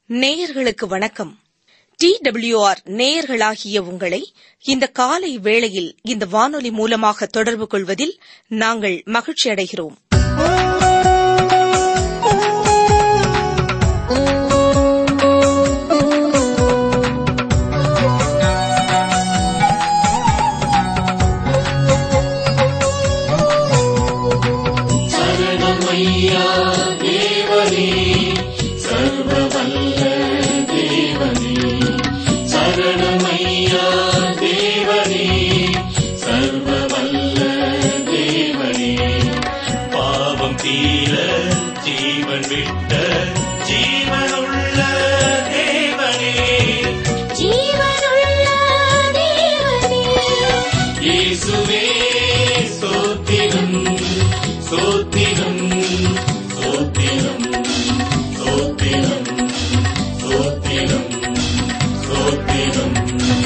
நேயர்களுக்கு வணக்கம் D WR நேயர்களாகிய உங்களை இந்த காலை வேளையில் இந்த வானொலி மூலமாக தொடர்பு கொள்வதில் நாங்கள் மகிழ்ச்சி அடைகிறோம் பாவம் தீர ஜீவன் விட்ட ஜீவனுள்ள தேவனே ஜீவனுள்ள தேவனே இயேசுவே ஸ்தோத்திரம் ஸ்தோத்திரம் ஸ்தோத்திரம் ஸ்தோத்திரம் ஸ்தோத்திரம் ஸ்தோத்திரம்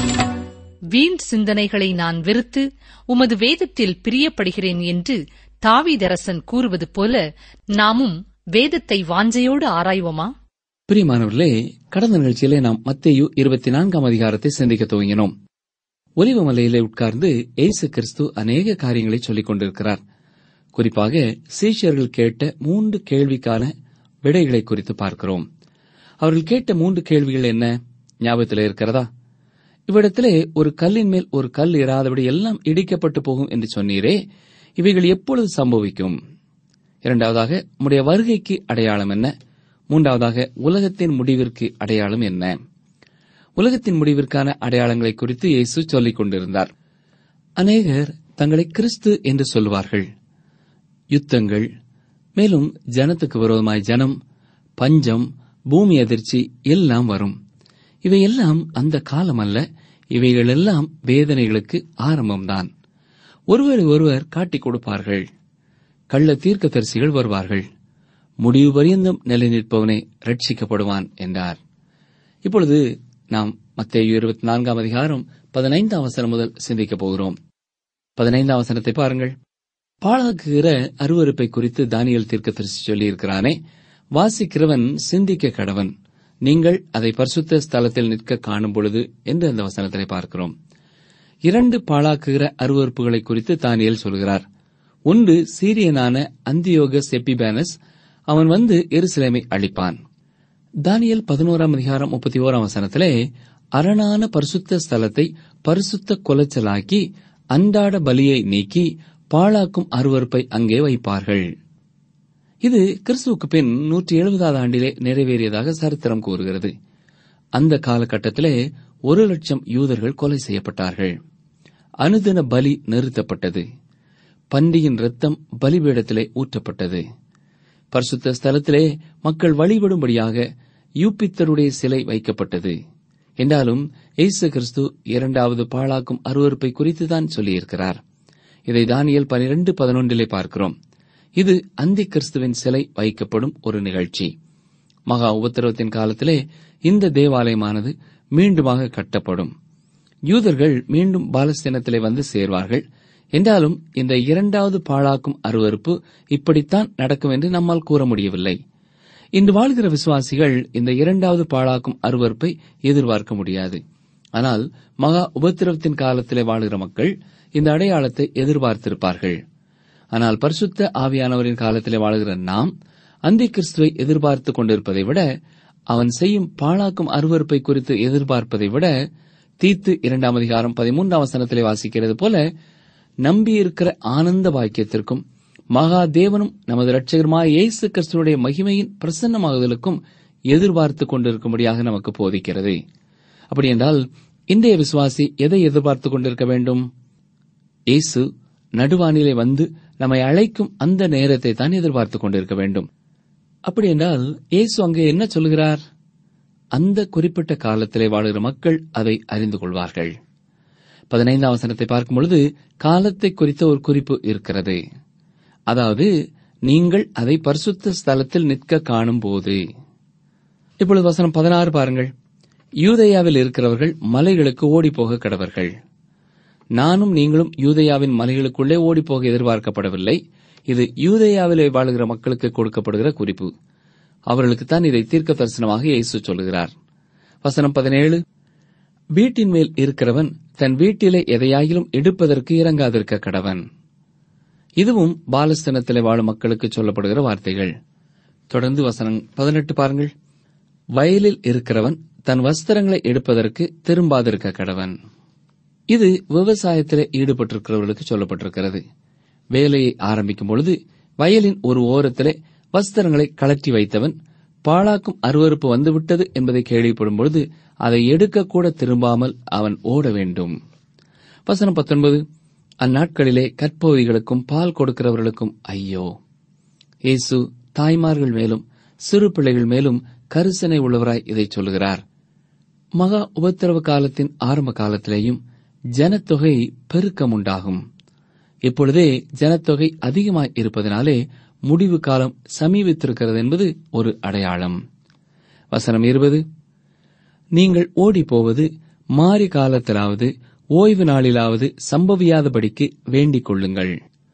வீண் சிந்தனைகளை நான் வெறுத்து உமது வேதத்தில் பிரியப்படுகிறேன் என்று தாவீதரசன் கூறுவது போல நாமும் வேதத்தை வாஞ்சையோடு ஆராய்வோமா பிரியமானவர்களே கடந்த நிகழ்ச்சியிலே நாம் மத்தேயு இருபத்தி நான்காம் அதிகாரத்தை சிந்திக்க துவங்கினோம் ஒலிவ மலையிலே உட்கார்ந்து இயேசு கிறிஸ்து அநேக காரியங்களை சொல்லிக் கொண்டிருக்கிறார் குறிப்பாக சீஷர்கள் கேட்ட மூன்று கேள்விக்கான விடைகளை குறித்து பார்க்கிறோம் அவர்கள் கேட்ட மூன்று கேள்விகள் என்ன ஞாபகத்தில் இருக்கிறதா இவ்விடத்திலே ஒரு கல்லின் மேல் ஒரு கல் இராதபடி எல்லாம் இடிக்கப்பட்டு போகும் என்று சொன்னீரே இவைகள் எப்பொழுது சம்பவிக்கும் இரண்டாவதாக உம்முடைய வருகைக்கு அடையாளம் என்ன மூன்றாவதாக உலகத்தின் முடிவிற்கு அடையாளம் என்ன உலகத்தின் முடிவிற்கான அடையாளங்களை குறித்து இயேசு சொல்லிக் கொண்டிருந்தார் அநேகர் தங்களை கிறிஸ்து என்று சொல்லுவார்கள் யுத்தங்கள் மேலும் ஜனத்துக்கு விரோதமாய் ஜனம் பஞ்சம் பூமி அதிர்ச்சி எல்லாம் வரும் இவையெல்லாம் அந்த காலம் அல்ல இவைகளெல்லாம் வேதனைகளுக்கு ஆரம்பம்தான் ஒருவரை ஒருவர் காட்டிக் கொடுப்பார்கள் கள்ள தீர்க்கதரிசிகள் வருவார்கள் முடிவு பரியந்தம் நிலை நிற்பவனே ரட்சிக்கப்படுவான் என்றார் இப்பொழுது நாம் மத்தேயு இருபத்தி நான்காம் அதிகாரம் பதினைந்தாம் வசனம் முதல் சிந்திக்கப் போகிறோம் பதினைந்தாம் வசனத்தை பாருங்கள் பாழாக்குகிற அருவருப்பை குறித்து தானியல் தீர்க்கதரிசி சொல்லியிருக்கிறானே வாசிக்கிறவன் சிந்திக்க கடவன் நீங்கள் அதை பரிசுத்த ஸ்தலத்தில் நிற்க காணும் பொழுது என்று அந்த வசனத்திலே பார்க்கிறோம் இரண்டு பாழாக்குகிற அருவறுப்புகளை குறித்து தானியல் சொல்கிறார் ஒன்று சீரியனான அந்தியோகஸ் எப்பிபேனஸ் அவன் வந்து எருசலேமை அழிப்பான் தானியல் பதினோராம் அதிகாரம் முப்பத்தி ஓராம் வசனத்திலே அரணான பரிசுத்த ஸ்தலத்தை பரிசுத்த கொலைச்சலாக்கி அன்றாட பலியை நீக்கி பாழாக்கும் அருவறுப்பை அங்கே வைப்பார்கள் இது கிறிஸ்துவுக்கு பின் நூற்றி எழுபதாவது ஆண்டிலே நிறைவேறியதாக சரித்திரம் கூறுகிறது அந்த காலகட்டத்திலே ஒரு லட்சம் யூதர்கள் கொலை செய்யப்பட்டார்கள் அனுதின பலி நிறுத்தப்பட்டது பன்றியின் ரத்தம் பலிபீடத்திலே ஊற்றப்பட்டது பரிசுத்த ஸ்தலத்திலே மக்கள் வழிபடும்படியாக யூப்பித்தருடைய சிலை வைக்கப்பட்டது என்றாலும் இயேசு கிறிஸ்து இரண்டாவது பாழாக்கும் அருவறுப்பை குறித்துதான் சொல்லியிருக்கிறார் இதை தானியல் பனிரெண்டு பதினொன்றிலே பார்க்கிறோம் இது அந்தி கிறிஸ்துவின் சிலை வைக்கப்படும் ஒரு நிகழ்ச்சி மகா உபத்திரவத்தின் காலத்திலே இந்த தேவாலயமானது மீண்டுமாக கட்டப்படும் யூதர்கள் மீண்டும் பாலஸ்தீனத்திலே வந்து சேர்வார்கள் என்றாலும் இந்த இரண்டாவது பாழாக்கும் அருவறுப்பு இப்படித்தான் நடக்கும் என்று நம்மால் கூற முடியவில்லை இன்று வாழ்கிற விசுவாசிகள் இந்த இரண்டாவது பாழாக்கும் அருவறுப்பை எதிர்பார்க்க முடியாது ஆனால் மகா உபத்திரவத்தின் காலத்திலே வாழ்கிற மக்கள் இந்த அடையாளத்தை எதிர்பார்த்திருப்பார்கள் ஆனால் பரிசுத்த ஆவியானவரின் காலத்திலே வாழ்கிற நாம் அந்தி கிறிஸ்துவை எதிர்பார்த்துக் கொண்டிருப்பதை விட அவன் செய்யும் பாழாக்கும் அருவறுப்பை குறித்து எதிர்பார்ப்பதை விட தீத்து இரண்டாம் அதிகாரம் பதிமூன்றாம் வசனத்திலே வாசிக்கிறது போல நம்பியிருக்கிற ஆனந்த பாக்கியத்திற்கும் மகா தேவனும் நமது இரட்சகருமாய் இயேசு கிறிஸ்துவனுடைய மகிமையின் பிரசன்னமாகுதலுக்கும் எதிர்பார்த்துக் கொண்டிருக்கும்படியாக நமக்கு போதிக்கிறது அப்படியென்றால் இன்றைய விசுவாசி எதை எதிர்பார்த்துக் கொண்டிருக்க வேண்டும் இயேசு நடுவானிலே வந்து நம்மை அழைக்கும் அந்த நேரத்தை தான் எதிர்பார்த்துக் கொண்டிருக்க வேண்டும் அப்படி என்றால் இயேசு அங்கே என்ன சொல்கிறார் அந்த குறிப்பிட்ட காலத்திலே வாழுகிற மக்கள் அதை அறிந்து கொள்வார்கள் பதினைந்தாம் வசனத்தை பார்க்கும் பொழுது காலத்தை குறித்த ஒரு குறிப்பு இருக்கிறது அதாவது நீங்கள் அதை பரிசுத்த ஸ்தலத்தில் நிற்க காணும் போது இப்பொழுது வசனம் பதினாறு பாருங்கள் யூதேயாவில் இருக்கிறவர்கள் மலைகளுக்கு ஓடிப்போக கடவர்கள் நானும் நீங்களும் யூதேயாவின் மலைகளுக்குள்ளே ஓடிப்போக எதிர்பார்க்கப்படவில்லை இது யூதேயாவிலே வாழுகிற மக்களுக்கு கொடுக்கப்படுகிற குறிப்பு அவர்களுக்குத்தான் இதை தீர்க்க தரிசனமாக இயேசு சொல்லுகிறார் வசனம் பதினேழு வீட்டின் மேல் இருக்கிறவன் தன் வீட்டிலே எதையாயிலும் எடுப்பதற்கு இறங்காதிருக்க கடவன் இதுவும் பாலஸ்தீனத்திலே வாழும் மக்களுக்கு சொல்லப்படுகிற வார்த்தைகள் தொடர்ந்து வசனம் பதினெட்டு பாருங்கள் வயலில் இருக்கிறவன் தன் வஸ்திரங்களை எடுப்பதற்கு திரும்பாதிருக்க கடவன் இது விவசாயத்திலே ஈடுபட்டிருக்கிறவர்களுக்கு சொல்லப்பட்டிருக்கிறது வேலையை ஆரம்பிக்கும் பொழுது வயலின் ஒரு ஓரத்திலே வஸ்திரங்களை கழற்றி வைத்தவன் பாழாக்கும் அருவருப்பு வந்துவிட்டது என்பதை கேள்விப்படும் பொழுது அதை எடுக்கக்கூட திரும்பாமல் அவன் ஓட வேண்டும் வசனம் பத்தொன்பது அந்நாட்களிலே கற்போவிகளுக்கும் பால் கொடுக்கிறவர்களுக்கும் ஐயோ இயேசு தாய்மார்கள் மேலும் சிறு பிள்ளைகள் மேலும் கரிசனை உள்ளவராய் இதை சொல்லுகிறார் மகா உபத்திரவ காலத்தின் ஆரம்ப காலத்திலேயும் ஜனத்தொகை பெருக்கம் உண்டாகும் இப்பொழுதே ஜனத்தொகை அதிகமாய் இருப்பதனாலே முடிவு காலம் சமீபித்திருக்கிறது என்பது ஒரு அடையாளம் வசனம் இருபது நீங்கள் ஓடிப் போவது மாறி காலத்திலாவது ஓய்வு நாளிலாவது சம்பவியாதபடிக்கு வேண்டிக் கொள்ளுங்கள்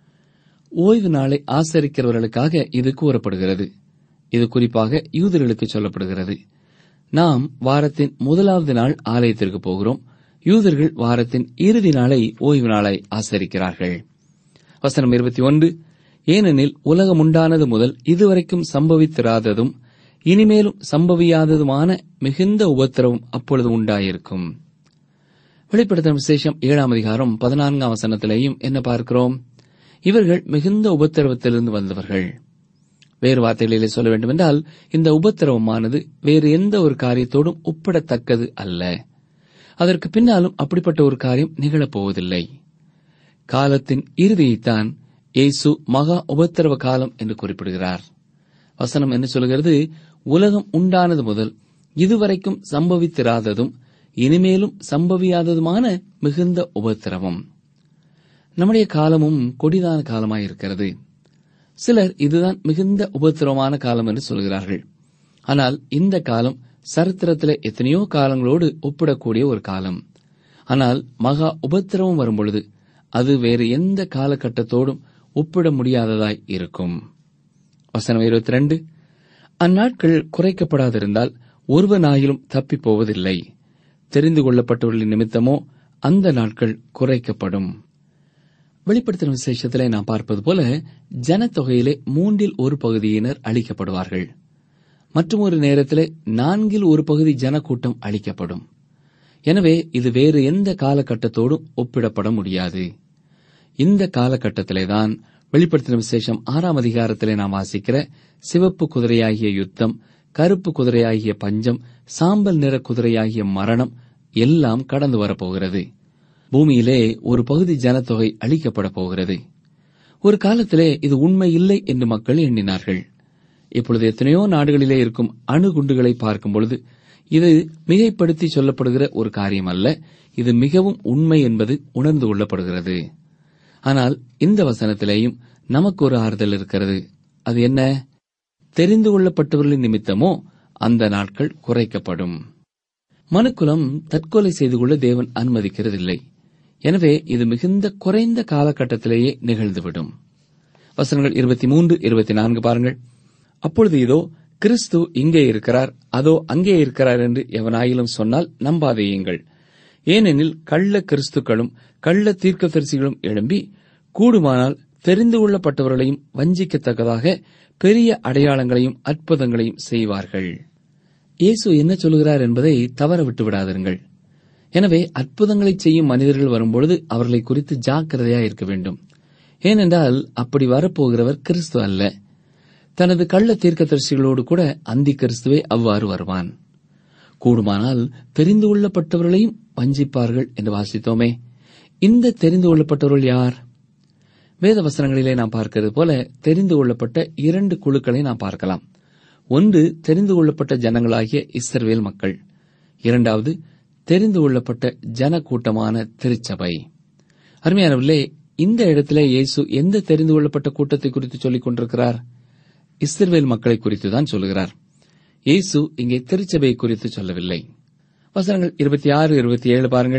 ஓய்வு நாளை ஆசரிக்கிறவர்களுக்காக இது கூறப்படுகிறது இது குறிப்பாக யூதர்களுக்கு சொல்லப்படுகிறது நாம் வாரத்தின் முதலாவது நாள் ஆலயத்திற்கு போகிறோம் யூதர்கள் வாரத்தின் இறுதி நாளை ஓய்வு நாளை ஆசரிக்கிறார்கள் வசனம் இருபத்தி ஒன்று ஏனெனில் உலகம் உண்டானது முதல் இதுவரைக்கும் சம்பவித்திராததும் இனிமேலும் சம்பவியாததுமான மிகுந்த உபத்திரவம் அப்பொழுது உண்டாயிருக்கும் வெளிப்படுத்தின விசேஷம் ஏழாம் அதிகாரம் பதினான்காம் வசனத்திலேயும் என்ன பார்க்கிறோம் இவர்கள் மிகுந்த உபத்திரவத்திலிருந்து வந்தவர்கள் வேறு வார்த்தைகளிலே சொல்ல வேண்டுமென்றால் இந்த உபத்திரவமானது வேறு எந்த ஒரு காரியத்தோடும் ஒப்பிடத்தக்கது அல்ல அதற்கு பின்னாலும் அப்படிப்பட்ட ஒரு காரியம் நிகழப்போவதில்லை காலத்தின் இறுதியைத்தான் இயேசு மகா உபத்திரவ காலம் என்று குறிப்பிடுகிறார் வசனம் என்ன சொல்கிறது உலகம் உண்டானது முதல் இதுவரைக்கும் சம்பவித்திராததும் இனிமேலும் சம்பவியாததுமான மிகுந்த உபத்திரவம் நம்முடைய காலமும் கொடிதான காலமாயிருக்கிறது சிலர் இதுதான் மிகுந்த உபத்திரவமான காலம் என்று சொல்கிறார்கள் ஆனால் இந்த காலம் சரித்திரத்திலே எத்தனையோ காலங்களோடு ஒப்பிடக்கூடிய ஒரு காலம் ஆனால் மகா உபத்திரவம் வரும்பொழுது அது வேறு எந்த காலகட்டத்தோடும் ஒப்பிட முடியாததாய் இருக்கும் வசனம் இருபத்தி ரெண்டு அந்நாட்கள் குறைக்கப்படாதிருந்தால் ஒருவனாயிலும் தப்பிப் போவதில்லை தெரிந்து கொள்ளப்பட்டவர்களின் நிமித்தமோ அந்த நாட்கள் குறைக்கப்படும் வெளிப்படுத்தின விசேஷத்திலே நாம் பார்ப்பது போல ஜனத்தொகையிலே மூன்றில் ஒரு பகுதியினர் அழிக்கப்படுவார்கள் மற்றும் ஒரு நேரத்திலே நான்கில் ஒரு பகுதி ஜனக்கூட்டம் அழிக்கப்படும் எனவே இது வேறு எந்த காலகட்டத்தோடும் ஒப்பிடப்பட முடியாது இந்த காலகட்டத்திலேதான் வெளிப்படுத்தின விசேஷம் ஆறாம் அதிகாரத்திலே நாம் வாசிக்கிற சிவப்பு குதிரையாகிய யுத்தம் கருப்பு குதிரையாகிய பஞ்சம் சாம்பல் நிற குதிரையாகிய மரணம் எல்லாம் கடந்து வரப்போகிறது பூமியிலே ஒரு பகுதி ஜனத்தொகை அழிக்கப்பட போகிறது ஒரு காலத்திலே இது உண்மை இல்லை என்று மக்கள் எண்ணினார்கள் இப்பொழுது எத்தனையோ நாடுகளிலே இருக்கும் அணுகுண்டுகளை பார்க்கும் பொழுது இது மிகைப்படுத்தி சொல்லப்படுகிற ஒரு காரியம் அல்ல இது மிகவும் உண்மை என்பது உணர்ந்து கொள்ளப்படுகிறது ஆனால் இந்த வசனத்திலேயும் நமக்கு ஒரு ஆறுதல் இருக்கிறது அது என்ன தெரிந்து கொள்ளப்பட்டவர்களின் நிமித்தமோ அந்த நாட்கள் குறைக்கப்படும் மனுக்குலம் தற்கொலை செய்து கொள்ள தேவன் அனுமதிக்கிறதில்லை எனவே இது மிகுந்த குறைந்த காலகட்டத்திலேயே நிகழ்ந்துவிடும் வசனங்கள் இருபத்தி மூன்று இருபத்தி நான்கு பாருங்கள் அப்பொழுது இதோ கிறிஸ்து இங்கே இருக்கிறார் அதோ அங்கே இருக்கிறார் என்று எவனாயிலும் சொன்னால் நம்பாதேயுங்கள் ஏனெனில் கள்ள கிறிஸ்துக்களும் கள்ள தீர்க்கதரிசிகளும் எழும்பி கூடுமானால் தெரிந்து கொள்ளப்பட்டவர்களையும் வஞ்சிக்கத்தக்கதாக பெரிய அடையாளங்களையும் அற்புதங்களையும் செய்வார்கள் இயேசு என்ன சொல்கிறார் என்பதை தவற விட்டு விடாதிருங்கள் எனவே அற்புதங்களை செய்யும் மனிதர்கள் வரும்பொழுது அவர்களை குறித்து ஜாக்கிரதையா இருக்க வேண்டும் ஏனென்றால் அப்படி வரப்போகிறவர் கிறிஸ்து அல்ல தனது கள்ள தீர்க்கதரிசிகளோடு கூட அந்தி கிறிஸ்துவே அவ்வாறு வருவான் கூடுமானால் தெரிந்து கொள்ளப்பட்டவர்களையும் வஞ்சிப்பார்கள் என்று வாசித்தோமே இந்த தெரிந்து கொள்ளப்பட்டவர்கள் யார் வேத வசனங்களிலே நாம் பார்க்கிறது போல தெரிந்து கொள்ளப்பட்ட இரண்டு குழுக்களை நாம் பார்க்கலாம் ஒன்று தெரிந்து கொள்ளப்பட்ட ஜனங்களாகிய இஸ்ரவேல் மக்கள் இரண்டாவது தெரிந்து கொள்ளப்பட்ட ஜன கூட்டமான திருச்சபை அருமையானவர்களே இந்த இடத்திலே இயேசு எந்த தெரிந்து கொள்ளப்பட்ட கூட்டத்தை குறித்து சொல்லிக் கொண்டிருக்கிறார் இஸ்ரவேல் மக்களை குறித்து தான் சொல்லுகிறார் இயேசு இங்கே திருச்சபை குறித்து சொல்லவில்லை வசனங்கள் இருபத்தி ஆறு இருபத்தி ஏழு பாருங்கள்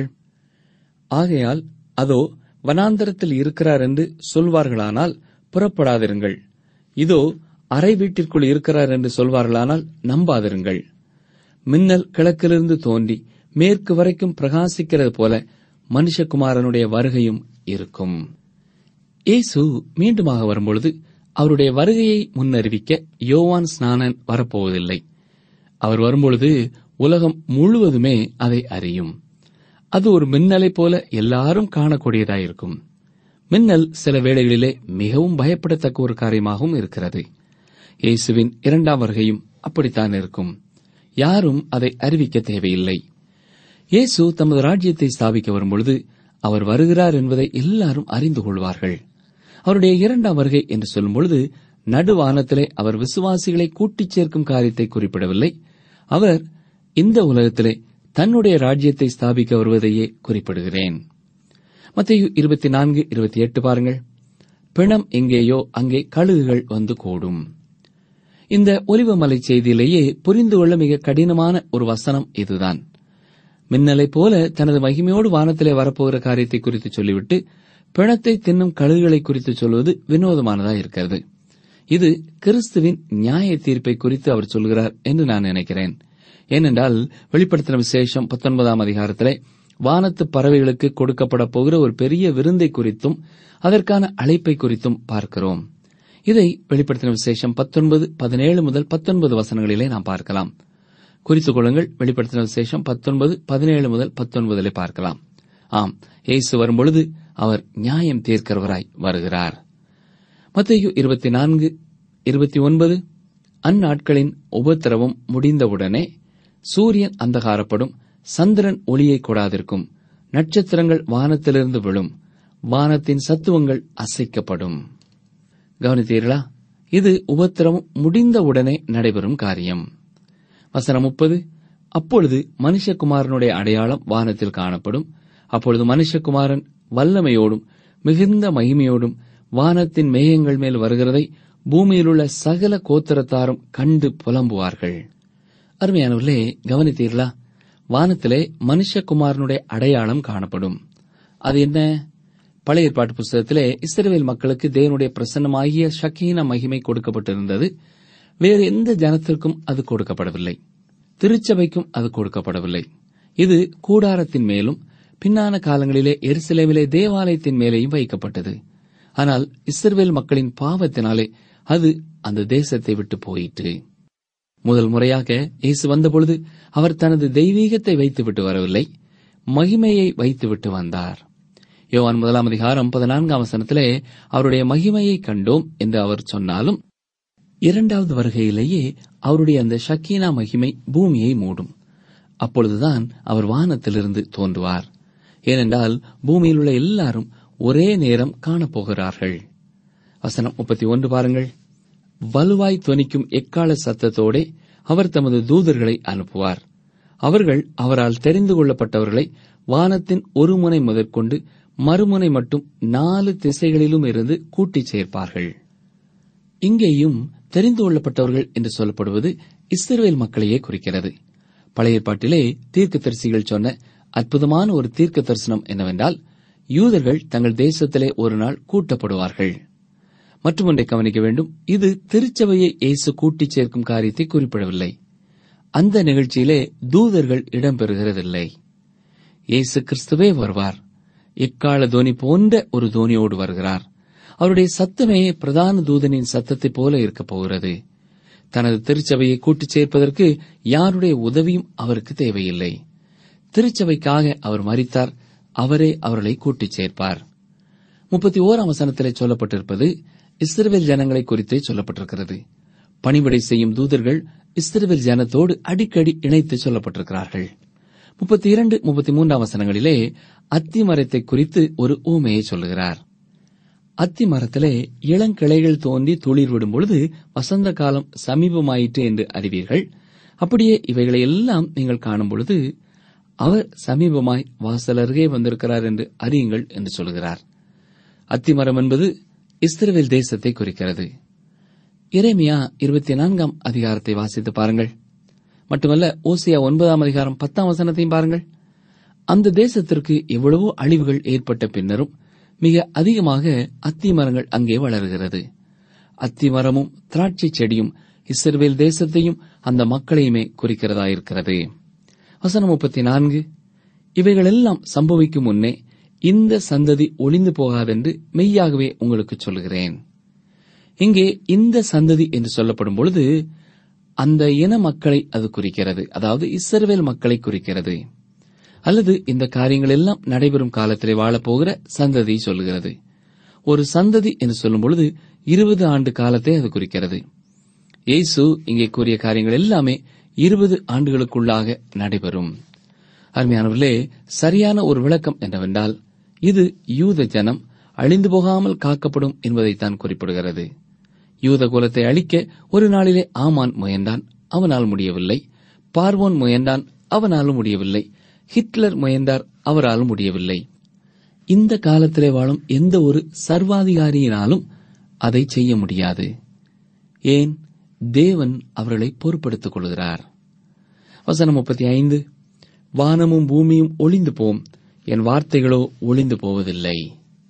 ஆகையால் அதோ வனாந்தரத்தில் இருக்கிறார் என்று சொல்வார்களானால் புறப்படாதிருங்கள் இதோ அறை வீட்டிற்குள் இருக்கிறார் என்று சொல்வார்களானால் நம்பாதிருங்கள் மின்னல் கிழக்கிலிருந்து தோன்றி மேற்கு வரைக்கும் பிரகாசிக்கிறது போல மனுஷகுமாரனுடைய வருகையும் இருக்கும் இயேசு மீண்டுமாக வரும்பொழுது அவருடைய வருகையை முன்னறிவிக்க யோவான் ஸ்நானன் வரப்போவதில்லை அவர் வரும்பொழுது உலகம் முழுவதுமே அதை அறியும் அது ஒரு மின்னலைப் போல எல்லாரும் காணக்கூடியதாயிருக்கும் மின்னல் சில வேளைகளிலே மிகவும் பயப்படத்தக்க ஒரு காரியமாகவும் இருக்கிறது இயேசுவின் இரண்டாம் வருகையும் அப்படித்தான் இருக்கும் யாரும் அதை அறிவிக்க தேவையில்லை இயேசு தமது ராஜ்யத்தை ஸ்தாபிக்க வரும்பொழுது அவர் வருகிறார் என்பதை எல்லாரும் அறிந்து கொள்வார்கள் அவருடைய இரண்டாம் வருகை என்று சொல்லும் பொழுது நடுவானத்திலே அவர் விசுவாசிகளை கூட்டிச் சேர்க்கும் காரியத்தை குறிப்பிடவில்லை அவர் இந்த உலகத்திலே தன்னுடைய ராஜ்யத்தை ஸ்தாபிக்க வருவதையே குறிப்பிடுகிறேன் மத்திய இருபத்தி நான்கு இருபத்தி எட்டு பாருங்கள் பிணம் எங்கேயோ அங்கே கழுகுகள் வந்து கூடும் இந்த ஒலிவமலை செய்தியிலேயே புரிந்து கொள்ள மிக கடினமான ஒரு வசனம் இதுதான் மின்னலைப் போல தனது மகிமையோடு வானத்திலே வரப்போகிற காரியத்தை குறித்து சொல்லிவிட்டு பிணத்தை தின்னும் கழுகுகளை குறித்து சொல்வது வினோதமானதா இருக்கிறது இது கிறிஸ்துவின் நியாய தீர்ப்பை குறித்து அவர் சொல்கிறார் என்று நான் நினைக்கிறேன் ஏனென்றால் வெளிப்படுத்தின விசேஷம் பத்தொன்பதாம் அதிகாரத்திலே வானத்து பறவைகளுக்கு கொடுக்கப்பட போகிற ஒரு பெரிய விருந்தை குறித்தும் அதற்கான அழைப்பை குறித்தும் பார்க்கிறோம் இதை வெளிப்படுத்தின விசேஷம் பத்தொன்பது பதினேழு முதல் பத்தொன்பது வசனங்களிலே நாம் பார்க்கலாம் குறித்துக் கொள்ளுங்கள் வெளிப்படுத்தின விசேஷம் பத்தொன்பது பதினேழு முதல் பத்தொன்பதிலே பார்க்கலாம் ஆம் இயேசு வரும்பொழுது அவர் நியாயம் தீர்க்கிறவராய் வருகிறார் மத்திய இருபத்தி நான்கு இருபத்தி ஒன்பது அந்நாட்களின் உபத்திரவம் முடிந்தவுடனே சூரியன் அந்தகாரப்படும் சந்திரன் ஒளியை கொடாதிருக்கும் நட்சத்திரங்கள் வானத்திலிருந்து விழும் வானத்தின் சத்துவங்கள் அசைக்கப்படும் கவனித்தீர்களா இது உபத்திரவம் முடிந்தவுடனே நடைபெறும் காரியம் வசனம் முப்பது அப்பொழுது மனுஷகுமாரனுடைய அடையாளம் வானத்தில் காணப்படும் அப்பொழுது மனுஷகுமாரன் வல்லமையோடும் மிகுந்த மகிமையோடும் வானத்தின் மேகங்கள் மேல் வருகிறதை பூமியிலுள்ள சகல கோத்திரத்தாரும் கண்டு புலம்புவார்கள் அருமையானவர்களே கவனித்தீர்களா வானத்திலே மனுஷகுமாரனுடைய அடையாளம் காணப்படும் அது என்ன பழைய ஏற்பாட்டு புஸ்தகத்திலே இஸ்ரவேல் மக்களுக்கு தேவனுடைய பிரசன்னமாகிய ஷக்கீன மகிமை கொடுக்கப்பட்டிருந்தது வேறு எந்த ஜனத்திற்கும் அது கொடுக்கப்படவில்லை திருச்சபைக்கும் அது கொடுக்கப்படவில்லை இது கூடாரத்தின் மேலும் பின்னான காலங்களிலே எருசலேமிலே தேவாலயத்தின் மேலேயும் வைக்கப்பட்டது ஆனால் இஸ்ரவேல் மக்களின் பாவத்தினாலே அது அந்த தேசத்தை விட்டு போயிற்று முதல் முறையாக இயேசு வந்தபொழுது அவர் தனது தெய்வீகத்தை வைத்துவிட்டு வரவில்லை மகிமையை வைத்துவிட்டு வந்தார் யோவான் முதலாம் அதிகாரம் பதினான்காம் வசனத்திலே அவருடைய மகிமையை கண்டோம் என்று அவர் சொன்னாலும் இரண்டாவது வருகையிலேயே அவருடைய அந்த ஷக்கீனா மகிமை பூமியை மூடும் அப்பொழுதுதான் அவர் வானத்திலிருந்து தோன்றுவார் ஏனென்றால் பூமியில் உள்ள எல்லாரும் ஒரே நேரம் காணப்போகிறார்கள் வசனம் முப்பத்தி ஒன்று பாருங்கள் வலுவாய் தொனிக்கும் எக்கால சத்தத்தோடே அவர் தமது தூதர்களை அனுப்புவார் அவர்கள் அவரால் தெரிந்து கொள்ளப்பட்டவர்களை வானத்தின் ஒரு முனை முதற்கொண்டு மறுமுனை மட்டும் நாலு திசைகளிலும் இருந்து கூட்டிச் சேர்ப்பார்கள் இங்கேயும் தெரிந்து கொள்ளப்பட்டவர்கள் என்று சொல்லப்படுவது இஸ்ரவேல் மக்களையே குறிக்கிறது பழைய ஏற்பாட்டிலே தீர்க்கதரிசிகள் சொன்ன அற்புதமான ஒரு தீர்க்க தரிசனம் என்னவென்றால் யூதர்கள் தங்கள் தேசத்திலே ஒரு நாள் கூட்டப்படுவார்கள் மற்றும் ஒன்றை கவனிக்க வேண்டும் இது திருச்சபையை இயேசு கூட்டிச் சேர்க்கும் காரியத்தை குறிப்பிடவில்லை அந்த நிகழ்ச்சியிலே தூதர்கள் இடம்பெறுகிறதில்லை இயேசு கிறிஸ்துவே வருவார் எக்கால தோனி போன்ற ஒரு தோனியோடு வருகிறார் அவருடைய சத்தமே பிரதான தூதனின் சத்தத்தைப் போல இருக்கப் போகிறது தனது திருச்சபையை கூட்டிச் சேர்ப்பதற்கு யாருடைய உதவியும் அவருக்கு தேவையில்லை திருச்சபைக்காக அவர் மறித்தார் அவரே அவர்களை கூட்டிச் சேர்ப்பார் முப்பத்தி ஓராம் வசனத்திலே சொல்லப்பட்டிருப்பது இஸ்ரவேல் ஜனங்களை குறித்தே சொல்லப்பட்டிருக்கிறது பணிவிடை செய்யும் தூதர்கள் இஸ்ரவேல் ஜனத்தோடு அடிக்கடி இணைத்து சொல்லப்பட்டிருக்கிறார்கள் முப்பத்தி இரண்டு முப்பத்தி மூன்றாம் வசனங்களிலே அத்தி மரத்தை குறித்து ஒரு ஊமையை சொல்லுகிறார் அத்தி மரத்திலே இளங்கிளைகள் தோன்றி துளிர் விடும் பொழுது வசந்த காலம் சமீபமாயிற்று என்று அறிவீர்கள் அப்படியே இவைகளை எல்லாம் நீங்கள் காணும் பொழுது அவர் சமீபமாய் வாசல் அருகே வந்திருக்கிறார் என்று அறியுங்கள் என்று சொல்கிறார் அத்திமரம் என்பது இஸ்ரவேல் தேசத்தை குறிக்கிறது இறைமியா இருபத்தி நான்காம் அதிகாரத்தை வாசித்து பாருங்கள் மட்டுமல்ல ஓசியா ஒன்பதாம் அதிகாரம் பத்தாம் வசனத்தையும் பாருங்கள் அந்த தேசத்திற்கு எவ்வளவோ அழிவுகள் ஏற்பட்ட பின்னரும் மிக அதிகமாக அத்தி மரங்கள் அங்கே வளர்கிறது அத்திமரமும் திராட்சை செடியும் இஸ்ரவேல் தேசத்தையும் அந்த மக்களையுமே குறிக்கிறதாயிருக்கிறது வசனம் முப்பத்தி நான்கு இவைகளெல்லாம் சம்பவிக்கும் முன்னே இந்த சந்ததி ஒளிந்து போகாதென்று மெய்யாகவே உங்களுக்கு சொல்கிறேன் இங்கே இந்த சந்ததி என்று சொல்லப்படும் பொழுது அந்த இன மக்களை அது குறிக்கிறது அதாவது இஸ்ரவேல் மக்களை குறிக்கிறது அல்லது இந்த காரியங்கள் எல்லாம் நடைபெறும் காலத்திலே வாழப்போகிற சந்ததி சொல்கிறது ஒரு சந்ததி என்று சொல்லும் பொழுது இருபது ஆண்டு காலத்தை அது குறிக்கிறது இயேசு இங்கே கூறிய காரியங்கள் எல்லாமே இருபது ஆண்டுகளுக்குள்ளாக நடைபெறும் அருமையானவர்களே சரியான ஒரு விளக்கம் என்னவென்றால் இது யூத ஜனம் அழிந்து போகாமல் காக்கப்படும் என்பதைத்தான் குறிப்பிடுகிறது யூத குலத்தை அழிக்க ஒரு நாளிலே ஆமான் முயன்றான் அவனால் முடியவில்லை பார்வோன் முயன்றான் அவனாலும் முடியவில்லை ஹிட்லர் முயன்றார் அவராலும் முடியவில்லை இந்த காலத்திலே வாழும் எந்த ஒரு சர்வாதிகாரியினாலும் அதை செய்ய முடியாது ஏன் தேவன் அவர்களை பொறுப்படுத்திக் கொள்கிறார் வசனம் முப்பத்தி ஐந்து வானமும் பூமியும் ஒளிந்து போம் என் வார்த்தைகளோ ஒளிந்து போவதில்லை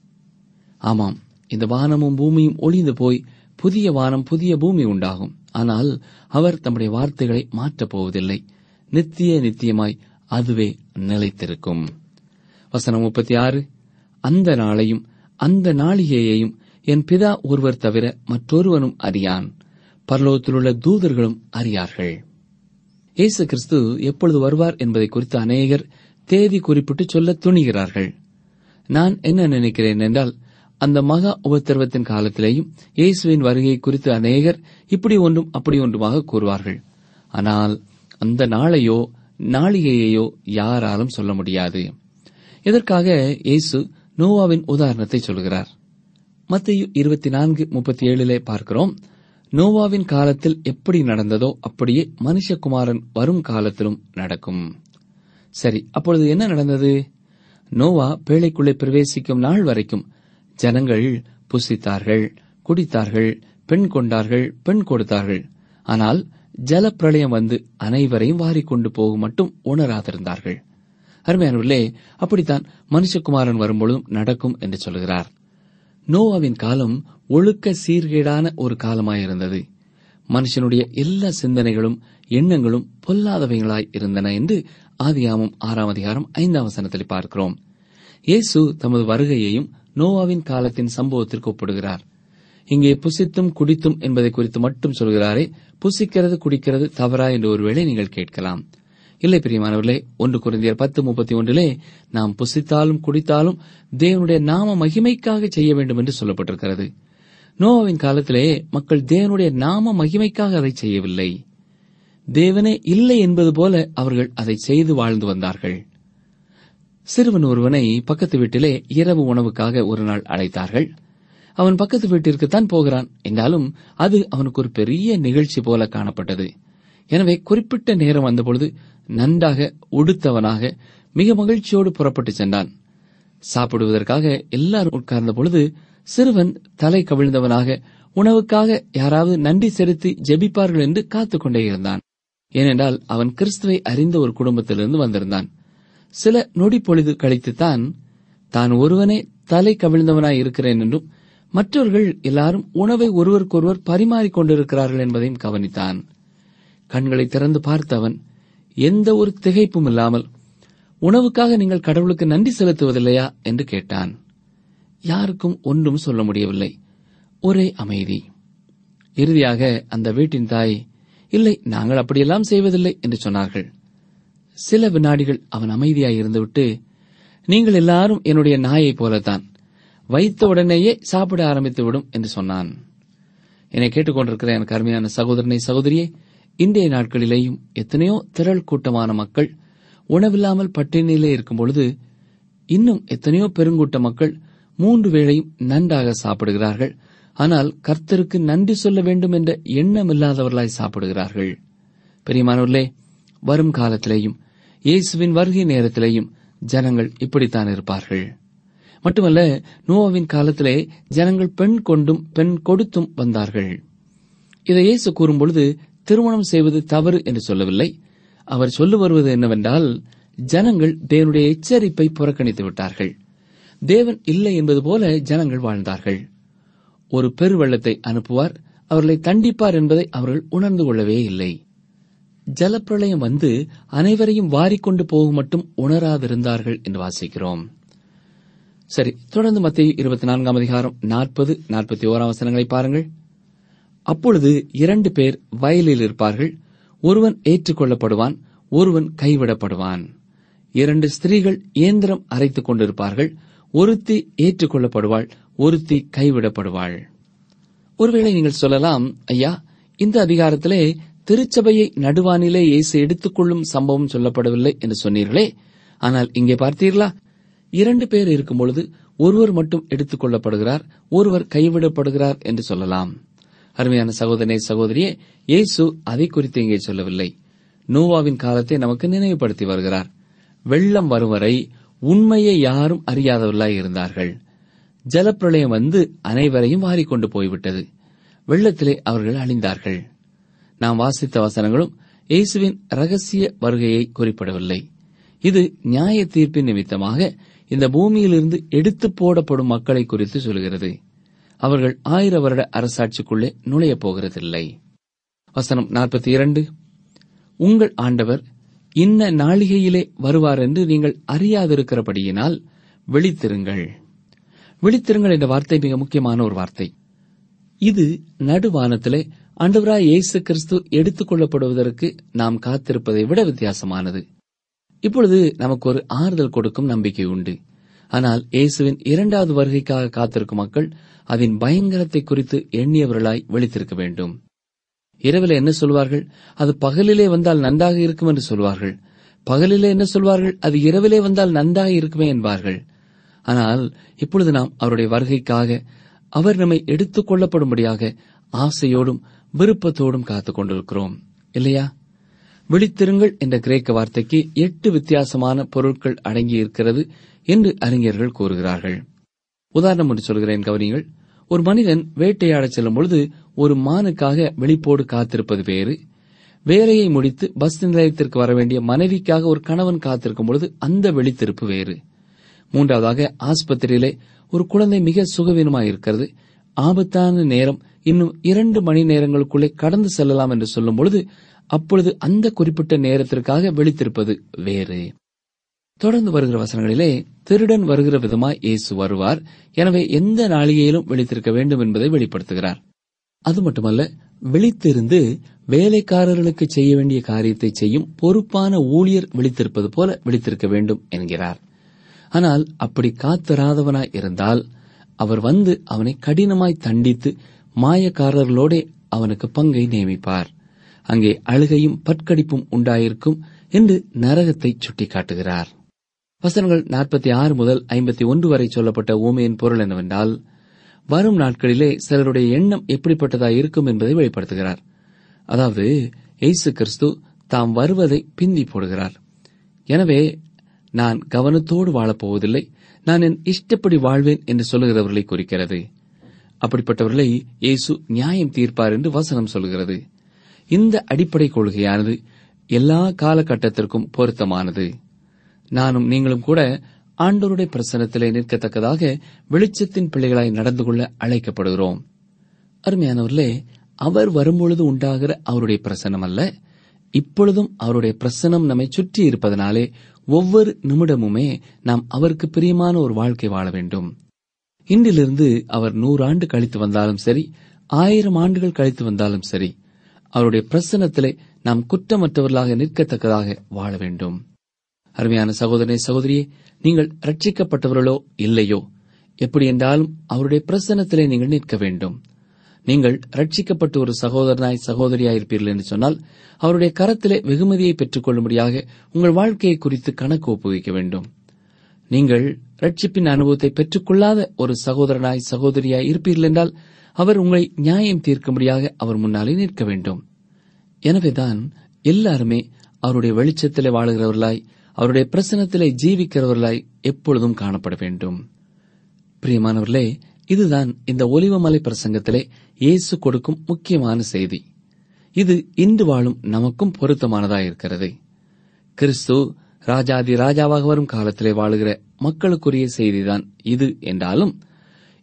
ஆமாம் இந்த வானமும் பூமியும் ஒளிந்து போய் புதிய வானம் புதிய பூமி உண்டாகும் ஆனால் அவர் தம்முடைய வார்த்தைகளை மாற்றப் போவதில்லை நித்திய நித்தியமாய் அதுவே நிலைத்திருக்கும் வசனம் முப்பத்தி ஆறு அந்த நாளையும் அந்த நாளிகையையும் என் பிதா ஒருவர் தவிர மற்றொருவனும் அறியான் பரலோகத்திலுள்ள தூதர்களும் அறியார்கள் இயேசு கிறிஸ்து எப்பொழுது வருவார் என்பதை குறித்து அநேகர் தேதி குறிப்பிட்டு சொல்ல துணிகிறார்கள் நான் என்ன நினைக்கிறேன் என்றால் அந்த மகா உபத்திரவத்தின் காலத்திலேயும் இயேசுவின் வருகை குறித்து அநேகர் இப்படி ஒன்றும் அப்படி ஒன்றுமாக கூறுவார்கள் ஆனால் அந்த நாளையோ நாளிகையையோ யாராலும் சொல்ல முடியாது இதற்காக இயேசு நோவாவின் உதாரணத்தை சொல்கிறார் மத்திய இருபத்தி நான்கு முப்பத்தி ஏழிலே பார்க்கிறோம் நோவாவின் காலத்தில் எப்படி நடந்ததோ அப்படியே மனுஷகுமாரன் வரும் காலத்திலும் நடக்கும் சரி அப்பொழுது என்ன நடந்தது நோவா பேழைக்குள்ளே பிரவேசிக்கும் நாள் வரைக்கும் ஜனங்கள் புசித்தார்கள் குடித்தார்கள் பெண் கொண்டார்கள் பெண் கொடுத்தார்கள் ஆனால் ஜலப்பிரளயம் வந்து அனைவரையும் வாரிக்கொண்டு போகும் மட்டும் உணராதிருந்தார்கள் அருமையானவர்களே அப்படித்தான் மனுஷகுமாரன் வரும்பொழுதும் நடக்கும் என்று சொல்கிறார் நோவாவின் காலம் ஒழுக்க சீர்கேடான ஒரு காலமாயிருந்தது மனுஷனுடைய எல்லா சிந்தனைகளும் எண்ணங்களும் பொல்லாதவைகளாய் இருந்தன என்று ஆதியாமம் ஆறாம் அதிகாரம் ஐந்தாம் வசனத்தில் பார்க்கிறோம் இயேசு தமது வருகையையும் நோவாவின் காலத்தின் சம்பவத்திற்கு ஒப்பிடுகிறார் இங்கே புசித்தும் குடித்தும் என்பதை குறித்து மட்டும் சொல்கிறாரே புசிக்கிறது குடிக்கிறது தவறா என்று ஒருவேளை நீங்கள் கேட்கலாம் இல்லை பிரியமானவர்களே ஒன்று குருந்தியர் பத்து முப்பத்தி ஒன்றிலே நாம் புசித்தாலும் குடித்தாலும் தேவனுடைய நாம மகிமைக்காக செய்ய வேண்டும் என்று சொல்லப்பட்டிருக்கிறது நோவாவின் காலத்திலே மக்கள் தேவனுடைய நாம மகிமைக்காக அதை செய்யவில்லை தேவனே இல்லை என்பது போல அவர்கள் அதை செய்து வாழ்ந்து வந்தார்கள் சிறுவன் ஒருவனை பக்கத்து வீட்டிலே இரவு உணவுக்காக ஒரு நாள் அழைத்தார்கள் அவன் பக்கத்து வீட்டிற்குத்தான் போகிறான் என்றாலும் அது அவனுக்கு ஒரு பெரிய நிகழ்ச்சி போல காணப்பட்டது எனவே குறிப்பிட்ட நேரம் வந்தபொழுது நன்றாக உடுத்தவனாக மிக மகிழ்ச்சியோடு புறப்பட்டு சென்றான் சாப்பிடுவதற்காக எல்லாரும் உட்கார்ந்த பொழுது சிறுவன் தலை கவிழ்ந்தவனாக உணவுக்காக யாராவது நன்றி செலுத்தி ஜெபிப்பார்கள் என்று காத்துக் கொண்டே இருந்தான் ஏனென்றால் அவன் கிறிஸ்துவை அறிந்த ஒரு குடும்பத்திலிருந்து வந்திருந்தான் சில நொடி பொழுது கழித்துத்தான் தான் ஒருவனே தலை கவிழ்ந்தவனாய் இருக்கிறேன் என்றும் மற்றவர்கள் எல்லாரும் உணவை ஒருவருக்கொருவர் பரிமாறிக் கொண்டிருக்கிறார்கள் என்பதையும் கவனித்தான் கண்களை திறந்து பார்த்தவன் எந்த ஒரு திகைப்பும் இல்லாமல் உணவுக்காக நீங்கள் கடவுளுக்கு நன்றி செலுத்துவதில்லையா என்று கேட்டான் யாருக்கும் ஒன்றும் சொல்ல முடியவில்லை ஒரே அமைதி இறுதியாக அந்த வீட்டின் தாய் இல்லை நாங்கள் அப்படியெல்லாம் செய்வதில்லை என்று சொன்னார்கள் சில வினாடிகள் அவன் அமைதியாய் இருந்துவிட்டு நீங்கள் எல்லாரும் என்னுடைய நாயைப் போலத்தான் வைத்த உடனேயே சாப்பிட ஆரம்பித்து விடும் என்று சொன்னான் என்னை கேட்டுக்கொண்டிருக்கிற எனக்கு அருமையான சகோதரனை சகோதரியே இன்றைய நாட்களிலேயும் எத்தனையோ திரள் கூட்டமான மக்கள் உணவில்லாமல் பட்டினியிலே இருக்கும் பொழுது இன்னும் எத்தனையோ பெருங்கூட்ட மக்கள் மூன்று வேளையும் நன்றாக சாப்பிடுகிறார்கள் ஆனால் கர்த்தருக்கு நன்றி சொல்ல வேண்டும் என்ற எண்ணம் இல்லாதவர்களாய் சாப்பிடுகிறார்கள் பெரியமானவர்களே வரும் காலத்திலேயும் இயேசுவின் வருகை நேரத்திலேயும் ஜனங்கள் இப்படித்தான் இருப்பார்கள் மட்டுமல்ல நோவாவின் காலத்திலே ஜனங்கள் பெண் கொண்டும் பெண் கொடுத்தும் வந்தார்கள் இதை இயேசு கூறும்பொழுது திருமணம் செய்வது தவறு என்று சொல்லவில்லை அவர் சொல்ல வருவது என்னவென்றால் ஜனங்கள் தேவனுடைய எச்சரிப்பை புறக்கணித்து விட்டார்கள் தேவன் இல்லை என்பது போல ஜனங்கள் வாழ்ந்தார்கள் ஒரு பெருவெள்ளத்தை அனுப்புவார் அவர்களை தண்டிப்பார் என்பதை அவர்கள் உணர்ந்து கொள்ளவே இல்லை ஜலப்பிரளயம் வந்து அனைவரையும் வாரிக்கொண்டு போகும் மட்டும் உணராதிருந்தார்கள் என்று வாசிக்கிறோம் சரி தொடர்ந்து மத்திய இருபத்தி நான்காம் அதிகாரம் நாற்பது நாற்பத்தி ஓராம் வசனங்களை பாருங்கள் அப்பொழுது இரண்டு பேர் வயலில் இருப்பார்கள் ஒருவன் ஏற்றுக்கொள்ளப்படுவான் ஒருவன் கைவிடப்படுவான் இரண்டு ஸ்திரீகள் இயந்திரம் அரைத்துக் கொண்டிருப்பார்கள் ஒருத்தி ஏற்றுக்கொள்ளப்படுவாள் ஒருத்தி கைவிடப்படுவாள் ஒருவேளை நீங்கள் சொல்லலாம் ஐயா இந்த அதிகாரத்திலே திருச்சபையை நடுவானிலே இயேசு எடுத்துக்கொள்ளும் சம்பவம் சொல்லப்படவில்லை என்று சொன்னீர்களே ஆனால் இங்கே பார்த்தீர்களா இரண்டு பேர் இருக்கும் பொழுது ஒருவர் மட்டும் எடுத்துக் கொள்ளப்படுகிறார் ஒருவர் கைவிடப்படுகிறார் என்று சொல்லலாம் அருமையான சகோதரனே சகோதரியே இயேசு அதை குறித்து இங்கே சொல்லவில்லை நோவாவின் காலத்தை நமக்கு நினைவுபடுத்தி வருகிறார் வெள்ளம் வரும் வரை உண்மையை யாரும் அறியாதவர்களாய் இருந்தார்கள் ஜலப்பிரளயம் வந்து அனைவரையும் வாரிக்கொண்டு போய்விட்டது வெள்ளத்திலே அவர்கள் அழிந்தார்கள் நாம் வாசித்த வசனங்களும் இயேசுவின் ரகசிய வருகையை குறிப்பிடவில்லை இது நியாய தீர்ப்பின் நிமித்தமாக இந்த பூமியிலிருந்து எடுத்து போடப்படும் மக்களை குறித்து சொல்கிறது அவர்கள் ஆயிர வருட அரசாட்சிக்குள்ளே நுழையப் போகிறதில்லை வசனம் நாற்பத்தி இரண்டு உங்கள் ஆண்டவர் இன்ன நாளிகையிலே வருவார் என்று நீங்கள் அறியாதிருக்கிறபடியினால் விழித்திருங்கள் விழித்திருங்கள் என்ற வார்த்தை மிக முக்கியமான ஒரு வார்த்தை இது நடுவானத்திலே ஆண்டவராய் இயேசு கிறிஸ்து எடுத்துக் கொள்ளப்படுவதற்கு நாம் காத்திருப்பதை விட வித்தியாசமானது இப்பொழுது நமக்கு ஒரு ஆறுதல் கொடுக்கும் நம்பிக்கை உண்டு ஆனால் இயேசுவின் இரண்டாவது வருகைக்காக காத்திருக்கும் மக்கள் அதன் பயங்கரத்தை குறித்து எண்ணியவர்களாய் விழித்திருக்க வேண்டும் இரவில் என்ன சொல்வார்கள் அது பகலிலே வந்தால் நன்றாக இருக்கும் என்று சொல்வார்கள் பகலிலே என்ன சொல்வார்கள் அது இரவிலே வந்தால் நன்றாக இருக்குமே என்பார்கள் ஆனால் இப்பொழுது நாம் அவருடைய வருகைக்காக அவர் நம்மை எடுத்துக் கொள்ளப்படும்படியாக ஆசையோடும் விருப்பத்தோடும் காத்துக் கொண்டிருக்கிறோம் இல்லையா விழித்திருங்கள் என்ற கிரேக்க வார்த்தைக்கு எட்டு வித்தியாசமான பொருட்கள் அடங்கி இருக்கிறது என்று அறிஞர்கள் கூறுகிறார்கள் உதாரணம் ஒன்று சொல்கிறேன் கவனிங்கள் ஒரு மனிதன் வேட்டையாடச் செல்லும் பொழுது ஒரு மானுக்காக வெளிப்போடு காத்திருப்பது வேறு வேலையை முடித்து பஸ் நிலையத்திற்கு வர வேண்டிய மனைவிக்காக ஒரு கணவன் காத்திருக்கும் பொழுது அந்த வெளித்திருப்பு வேறு மூன்றாவதாக ஆஸ்பத்திரியிலே ஒரு குழந்தை மிக சுகவீனமாக இருக்கிறது ஆபத்தான நேரம் இன்னும் இரண்டு மணி நேரங்களுக்குள்ளே கடந்து செல்லலாம் என்று சொல்லும் பொழுது அப்பொழுது அந்த குறிப்பிட்ட நேரத்திற்காக விழித்திருப்பது வேறு தொடர்ந்து வருகிற வசனங்களிலே திருடன் வருகிற விதமாய் இயேசு வருவார் எனவே எந்த நாளிகையிலும் விழித்திருக்க வேண்டும் என்பதை வெளிப்படுத்துகிறார் அது மட்டுமல்ல விழித்திருந்து வேலைக்காரர்களுக்கு செய்ய வேண்டிய காரியத்தை செய்யும் பொறுப்பான ஊழியர் விழித்திருப்பது போல விழித்திருக்க வேண்டும் என்கிறார் ஆனால் அப்படி காத்திராதவனாய் இருந்தால் அவர் வந்து அவனை கடினமாய் தண்டித்து மாயக்காரர்களோடே அவனுக்கு பங்கை நியமிப்பார் அங்கே அழுகையும் பற்கடிப்பும் உண்டாயிருக்கும் என்று நரகத்தை சுட்டிக்காட்டுகிறார் வசனங்கள் நாற்பத்தி ஆறு முதல் ஐம்பத்தி ஒன்று வரை சொல்லப்பட்ட ஊமையின் பொருள் என்னவென்றால் வரும் நாட்களிலே சிலருடைய எண்ணம் எப்படிப்பட்டதாய் இருக்கும் என்பதை வெளிப்படுத்துகிறார் அதாவது இயேசு கிறிஸ்து தாம் வருவதை பிந்தி போடுகிறார் எனவே நான் கவனத்தோடு வாழப்போவதில்லை நான் என் இஷ்டப்படி வாழ்வேன் என்று சொல்லுகிறவர்களை குறிக்கிறது அப்படிப்பட்டவர்களை இயேசு நியாயம் தீர்ப்பார் என்று வசனம் சொல்கிறது இந்த அடிப்படை கொள்கையானது எல்லா காலகட்டத்திற்கும் பொருத்தமானது நானும் நீங்களும் கூட ஆண்டவருடைய பிரசனத்திலே நிற்கத்தக்கதாக வெளிச்சத்தின் பிள்ளைகளாய் நடந்து கொள்ள அழைக்கப்படுகிறோம் அருமையானவர்களே அவர் வரும்பொழுது உண்டாகிற அவருடைய பிரசனம் அல்ல இப்பொழுதும் அவருடைய பிரசனம் நம்மை சுற்றி இருப்பதனாலே ஒவ்வொரு நிமிடமுமே நாம் அவருக்கு பிரியமான ஒரு வாழ்க்கை வாழ வேண்டும் இன்றிலிருந்து அவர் நூறாண்டு கழித்து வந்தாலும் சரி ஆயிரம் ஆண்டுகள் கழித்து வந்தாலும் சரி அவருடைய பிரசனத்திலே நாம் குற்றமற்றவர்களாக நிற்கத்தக்கதாக வாழ வேண்டும் அருமையான சகோதரனே சகோதரியே நீங்கள் ரட்சிக்கப்பட்டவர்களோ இல்லையோ எப்படி என்றாலும் அவருடைய பிரசனத்திலே நீங்கள் நிற்க வேண்டும் நீங்கள் ரட்சிக்கப்பட்ட ஒரு சகோதரனாய் சகோதரியாயிருப்பீர்கள் என்று சொன்னால் அவருடைய கரத்திலே வெகுமதியை பெற்றுக் கொள்ளும்படியாக உங்கள் வாழ்க்கையை குறித்து கணக்கு ஒப்புவிக்க வேண்டும் நீங்கள் ரட்சிப்பின் அனுபவத்தை பெற்றுக்கொள்ளாத ஒரு சகோதரனாய் சகோதரியாய் இருப்பீர்கள் என்றால் அவர் உங்களை நியாயம் தீர்க்கும்படியாக அவர் முன்னாலே நிற்க வேண்டும் எனவேதான் எல்லாருமே அவருடைய வெளிச்சத்திலே வாழுகிறவர்களாய் அவருடைய பிரசனத்திலே ஜீவிக்கிறவர்களாய் எப்பொழுதும் காணப்பட வேண்டும் பிரியமானவர்களே இதுதான் இந்த ஒலிவமலை பிரசங்கத்திலே இயேசு கொடுக்கும் முக்கியமான செய்தி இது இன்று வாழும் நமக்கும் பொருத்தமானதாயிருக்கிறது கிறிஸ்து ராஜாதி ராஜாவாக வரும் காலத்திலே வாழுகிற மக்களுக்குரிய செய்திதான் இது என்றாலும்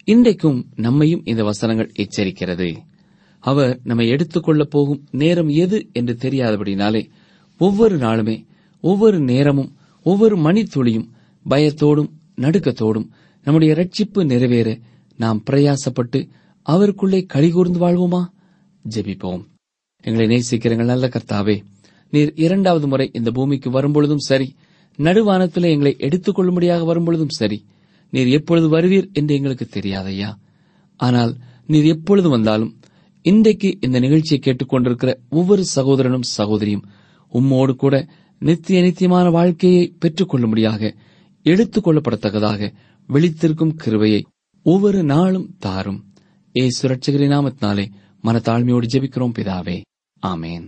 இன்றைக்கும் நம்மையும் இந்த வசனங்கள் எச்சரிக்கிறது அவர் நம்மை எடுத்துக்கொள்ளப் போகும் நேரம் எது என்று தெரியாதபடினாலே ஒவ்வொரு நாளுமே ஒவ்வொரு நேரமும் ஒவ்வொரு மணித்துளியும் பயத்தோடும் நடுக்கத்தோடும் நம்முடைய ரட்சிப்பு நிறைவேற நாம் பிரயாசப்பட்டு அவருக்குள்ளே கழிகூர்ந்து வாழ்வோமா ஜெபிப்போம் எங்களை நேசிக்கிறங்கள் நல்ல கர்த்தாவே நீர் இரண்டாவது முறை இந்த பூமிக்கு வரும்பொழுதும் சரி நடுவானத்திலே எங்களை எடுத்துக் கொள்ளும்படியாக வரும்பொழுதும் சரி நீர் எப்பொழுது வருவீர் என்று எங்களுக்கு தெரியாதையா ஆனால் நீர் எப்பொழுது வந்தாலும் இன்றைக்கு இந்த நிகழ்ச்சியை கேட்டுக்கொண்டிருக்கிற ஒவ்வொரு சகோதரனும் சகோதரியும் உம்மோடு கூட நித்திய நித்தியமான வாழ்க்கையை பெற்றுக் கொள்ளும்படியாக எடுத்துக் கொள்ளப்படத்தக்கதாக விழித்திருக்கும் கிருபையை ஒவ்வொரு நாளும் தாரும் ஏ சுரட்சகரி நாமத்தினாலே மனத்தாழ்மையோடு ஜெபிக்கிறோம் பிதாவே ஆமேன்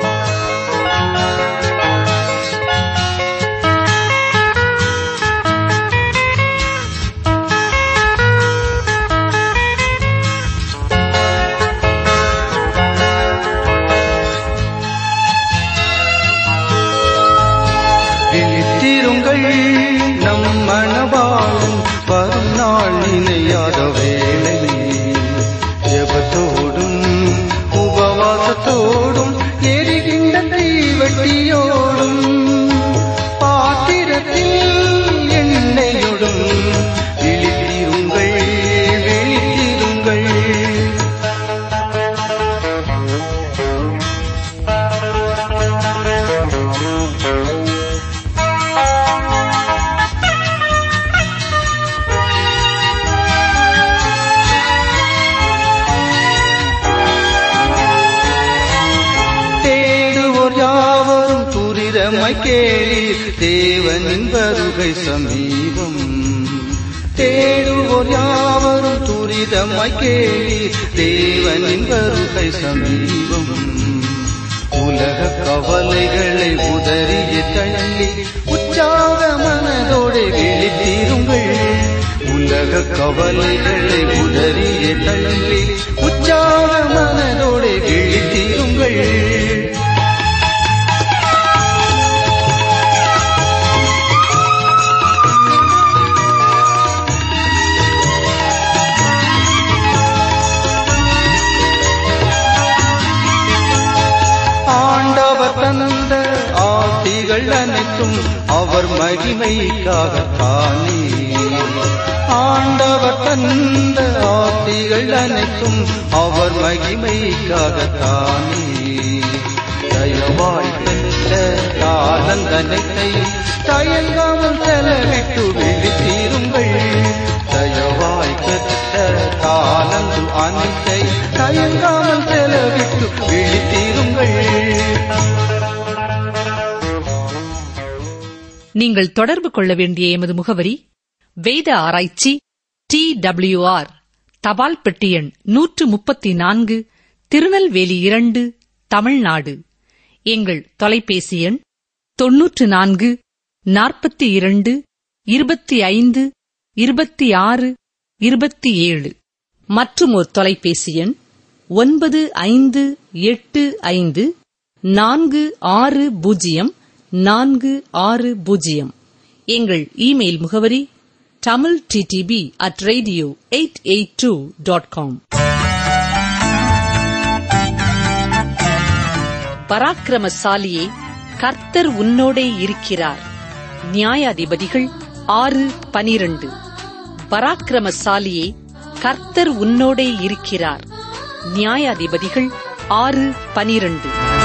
விழித்திருங்கள் நம் மனபாலும் வரும் நாள் நினையாத வேளை ஜெபத்தோடும் உபவாசத்தோடும் எரிகின்ற தீவட்டியோடும் பாத்திரத்தில் எண்ணெயோடும் விழித்திருங்கள் விழித்திருங்கள் தேடுவோர் யாவரும் துரிதமாய் கேளீர் தேவனின் வருகை சமீபம் தேடுவோர் யாவரும் துரிதமாய் கேளீர் தேவனின் வருகை சமீபம் உலக கவலைகளை உதறிய தள்ளி உற்சாக மனதோடு விழித்தீருங்கள் உலக கவலைகளை உதறிய தள்ளி உற்சாக மனதோடு விழித்தீருங்கள் ஆண்டவர் தந்த ஆசிகள் அனைத்தும் அவர் மகிமைக்காகத்தானே ஆண்டவர் தந்த ஆசிகள் அனைத்தும் அவர் மகிமைக்காகத்தானே தயவாய் பெற்ற காலந்தனைத்தை தயங்காமல் செலவிட்டு விழித்தீருங்கள் தயவாய் பெற்ற காலந்து அனைத்தை தயங்காமல் செலவிட்டு விழித்தீருங்கள் நீங்கள் தொடர்பு கொள்ள வேண்டிய எமது முகவரி வேத ஆராய்ச்சி டி டபிள்யூஆர் தபால் பெட்டி எண் நூற்று முப்பத்தி நான்கு திருநெல்வேலி இரண்டு தமிழ்நாடு எங்கள் தொலைபேசி எண் தொன்னூற்று நான்கு நாற்பத்தி இரண்டு இருபத்தி ஐந்து இருபத்தி ஆறு இருபத்தி ஏழு மற்றும் ஒரு தொலைபேசி எண் ஒன்பது ஐந்து எட்டு ஐந்து நான்கு ஆறு பூஜ்ஜியம் நான்கு ஆறு பூஜ்ஜியம் எங்கள் இமெயில் முகவரி Tamil DTP at radio eight eight two dot com பராக்கிரமசாலியே கர்த்தர் உன்னோடே இருக்கிறார் நியாயாதிபதிகள் ஆறு பனிரண்டு பராக்கிரமசாலியே கர்த்தர் உன்னோடே இருக்கிறார் நியாயாதிபதிகள் ஆறு பனிரண்டு